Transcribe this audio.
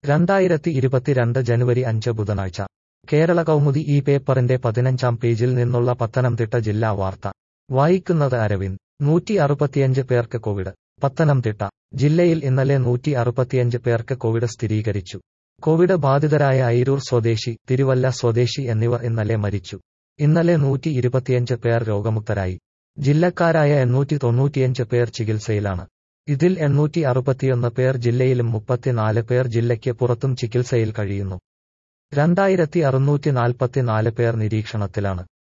രണ്ടായിരത്തി ഇരുപത്തിരണ്ട് ജനുവരി അഞ്ച് ബുധനാഴ്ച കേരള കൗമുദി ഈ പേപ്പറിന്റെ പതിനഞ്ചാം പേജിൽ നിന്നുള്ള പത്തനംതിട്ട ജില്ലാ വാർത്ത വായിക്കുന്നത് അരവിന്ദ് നൂറ്റി അറുപത്തിയഞ്ച് പേർക്ക് കോവിഡ് പത്തനംതിട്ട ജില്ലയിൽ ഇന്നലെ നൂറ്റി അറുപത്തിയഞ്ച് പേർക്ക് കോവിഡ് സ്ഥിരീകരിച്ചു കോവിഡ് ബാധിതരായ അയിരൂർ സ്വദേശി തിരുവല്ല സ്വദേശി എന്നിവർ ഇന്നലെ മരിച്ചു ഇന്നലെ നൂറ്റി ഇരുപത്തിയഞ്ച് പേർ രോഗമുക്തരായി ജില്ലക്കാരായ എണ്ണൂറ്റി തൊണ്ണൂറ്റിയഞ്ച് പേർ ചികിത്സയിലാണ് ഇതിൽ എണ്ണൂറ്റി അറുപത്തിയൊന്ന് പേർ ജില്ലയിലും മുപ്പത്തിനാല് പേർ ജില്ലയ്ക്ക് പുറത്തും ചികിത്സയിൽ കഴിയുന്നു രണ്ടായിരത്തി അറുന്നൂറ്റി നാൽപ്പത്തിനാല് പേർ നിരീക്ഷണത്തിലാണ്